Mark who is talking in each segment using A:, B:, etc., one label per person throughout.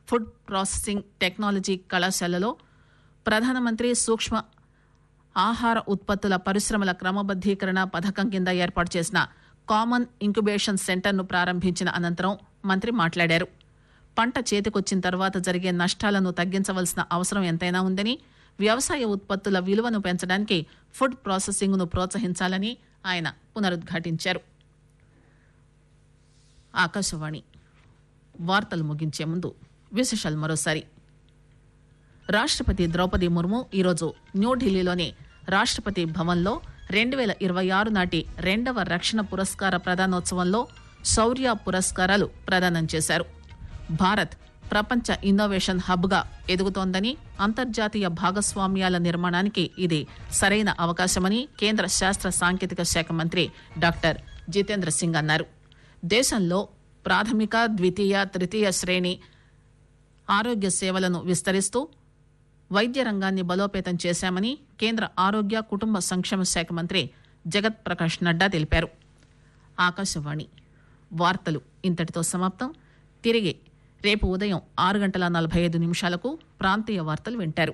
A: food processing technology కళాశాలలో ప్రధానమంత్రి సూక్ష్మ ఆహార ఉత్పత్తుల పరిశ్రమల క్రమబద్దీకరణ పథకం కింద ఏర్పాటు చేసిన కామన్ ఇంక్యుబేషన్ సెంటర్ను ప్రారంభించిన అనంతరం మంత్రి మాట్లాడారు పంట చేతికొచ్చిన తర్వాత జరిగే నష్టాలను తగ్గించవలసిన అవసరం ఎంతైనా ఉందని వ్యవసాయ ఉత్పత్తుల విలువను పెంచడానికి ఫుడ్ ప్రాసెసింగ్ను ప్రోత్సహించాలని ఆయన పునరుద్ఘాటించారు ఆకాశవాణి వార్తలు ముగించే ముందు విశేషాలు మరోసారి రాష్ట్రపతి ద్రౌపది ముర్ము ఈరోజు న్యూఢిల్లీలోని రాష్ట్రపతి భవన్లో రెండు వేల ఇరవై ఆరు నాటి రెండవ రక్షణ పురస్కార ప్రదానోత్సవంలో శౌర్య పురస్కారాలు ప్రదానం చేశారు భారత్ ప్రపంచ ఇన్నోవేషన్ హబ్గా ఎదుగుతోందని అంతర్జాతీయ భాగస్వామ్యాల నిర్మాణానికి ఇది సరైన అవకాశమని కేంద్ర శాస్త్ర సాంకేతిక శాఖ మంత్రి డాక్టర్ జితేంద్ర సింగ్ అన్నారు దేశంలో ప్రాథమిక ద్వితీయ తృతీయ శ్రేణి ఆరోగ్య సేవలను విస్తరిస్తూ వైద్య రంగాన్ని బలోపేతం చేశామని కేంద్ర ఆరోగ్య కుటుంబ సంక్షేమ శాఖ మంత్రి జగత్ ప్రకాష్ నడ్డా తెలిపారు ఆకాశవాణి వార్తలు ఇంతటితో సమాప్తం తిరిగి రేపు ఉదయం ఆరు గంటల నలభై ఐదు నిమిషాలకు ప్రాంతీయ వార్తలు వింటారు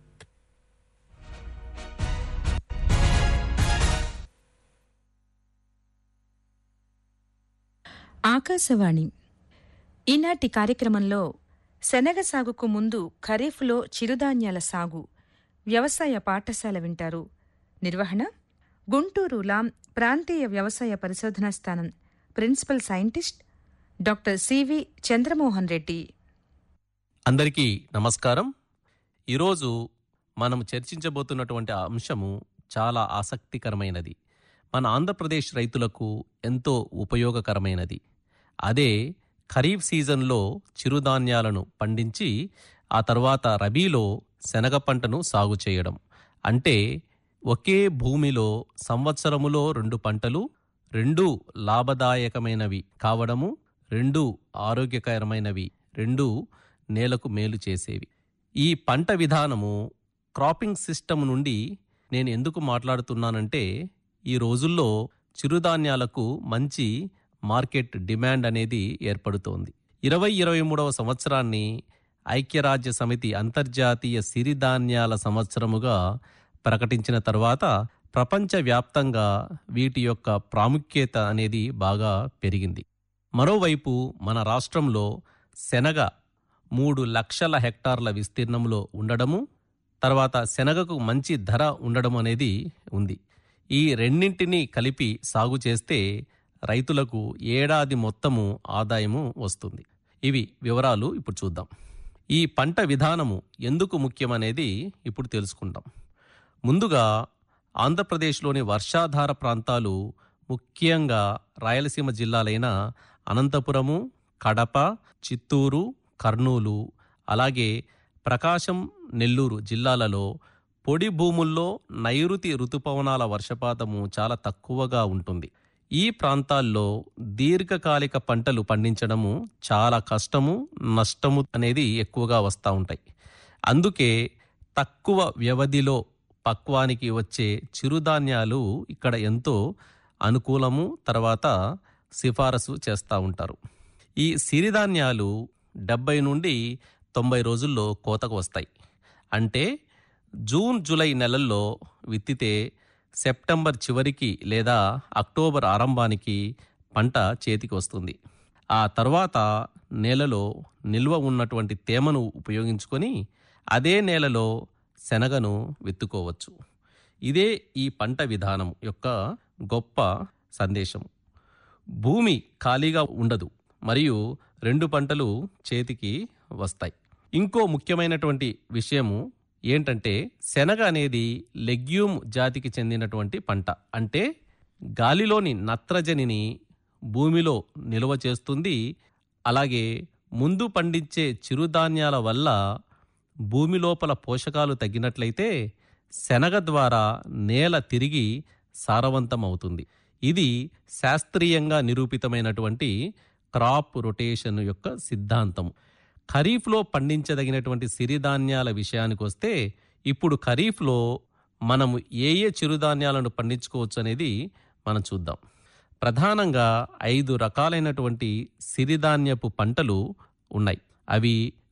B: ఆకాశవాణి ఈనాటి కార్యక్రమంలో శనగ సాగుకు ముందు ఖరీఫ్లో చిరుధాన్యాల సాగు వ్యవసాయ పాఠశాల వింటారు నిర్వహణ గుంటూరు లాం ప్రాంతీయ వ్యవసాయ పరిశోధనా స్థానం principal scientist doctor CV Chandramohan Reddy
C: అందరికీ నమస్కారం ఈరోజు మనం చర్చించబోతున్నటువంటి అంశము చాలా ఆసక్తికరమైనది మన ఆంధ్రప్రదేశ్ రైతులకు ఎంతో ఉపయోగకరమైనది అదే ఖరీఫ్ సీజన్లో చిరుధాన్యాలను పండించి ఆ తర్వాత రబీలో శనగ పంటను సాగు చేయడం అంటే ఒకే భూమిలో సంవత్సరములో రెండు పంటలు రెండు లాభదాయకమైనవి కావడము రెండు ఆరోగ్యకరమైనవి రెండు నేలకు మేలు చేసేవి ఈ పంట విధానము క్రాపింగ్ సిస్టమ్ నుండి నేను ఎందుకు మాట్లాడుతున్నానంటే ఈ రోజుల్లో చిరుధాన్యాలకు మంచి మార్కెట్ డిమాండ్ అనేది ఏర్పడుతోంది ఇరవై ఇరవై మూడవ సంవత్సరాన్ని ఐక్యరాజ్య సమితి అంతర్జాతీయ సిరిధాన్యాల సంవత్సరముగా ప్రకటించిన తర్వాత ప్రపంచవ్యాప్తంగా వీటి యొక్క ప్రాముఖ్యత అనేది బాగా పెరిగింది మరోవైపు మన రాష్ట్రంలో శనగ మూడు లక్షల హెక్టార్ల విస్తీర్ణంలో ఉండడము తర్వాత శనగకు మంచి ధర ఉండడం అనేది ఉంది ఈ రెండింటినీ కలిపి సాగు చేస్తే రైతులకు ఏడాది మొత్తము ఆదాయము వస్తుంది ఇవి వివరాలు ఇప్పుడు చూద్దాం ఈ పంట విధానము ఎందుకు ముఖ్యమనేది ఇప్పుడు తెలుసుకుందాం ముందుగా ఆంధ్రప్రదేశ్లోని వర్షాధార ప్రాంతాలు ముఖ్యంగా రాయలసీమ జిల్లాలైన అనంతపురము కడప చిత్తూరు కర్నూలు అలాగే ప్రకాశం నెల్లూరు జిల్లాలలో పొడి భూముల్లో నైరుతి ఋతుపవనాల వర్షపాతము చాలా తక్కువగా ఉంటుంది ఈ ప్రాంతాల్లో దీర్ఘకాలిక పంటలు పండించడము చాలా కష్టము నష్టము అనేది ఎక్కువగా వస్తూ ఉంటాయి అందుకే తక్కువ వ్యవధిలో పక్వానికి వచ్చే చిరుధాన్యాలు ఇక్కడ ఎంతో అనుకూలము తర్వాత సిఫారసు చేస్తూ ఉంటారు ఈ సిరిధాన్యాలు డెబ్బై నుండి తొంభై రోజుల్లో కోతకు వస్తాయి అంటే జూన్ జూలై నెలల్లో విత్తితే సెప్టెంబర్ చివరికి లేదా అక్టోబర్ ఆరంభానికి పంట చేతికి వస్తుంది ఆ తర్వాత నేలలో నిల్వ ఉన్నటువంటి తేమను ఉపయోగించుకొని అదే నేలలో శనగను విత్తుకోవచ్చు ఇదే ఈ పంట విధానం యొక్క గొప్ప సందేశం భూమి ఖాళీగా ఉండదు మరియు రెండు పంటలు చేతికి వస్తాయి ఇంకో ముఖ్యమైనటువంటి విషయము ఏంటంటే శనగ అనేది లెగ్యూమ్ జాతికి చెందినటువంటి పంట అంటే గాలిలోని నత్రజనిని భూమిలో నిల్వ చేస్తుంది అలాగే ముందు పండించే చిరుధాన్యాల వల్ల భూమి లోపల పోషకాలు తగ్గినట్లయితే శనగ ద్వారా నేల తిరిగి సారవంతం అవుతుంది ఇది శాస్త్రీయంగా నిరూపితమైనటువంటి క్రాప్ రొటేషన్ యొక్క సిద్ధాంతం ఖరీఫ్లో పండించదగినటువంటి సిరిధాన్యాల విషయానికి వస్తే ఇప్పుడు ఖరీఫ్లో మనము ఏ ఏ చిరుధాన్యాలను పండించుకోవచ్చు అనేది మనం చూద్దాం ప్రధానంగా ఐదు రకాలైనటువంటి సిరిధాన్యపు పంటలు ఉన్నాయి అవి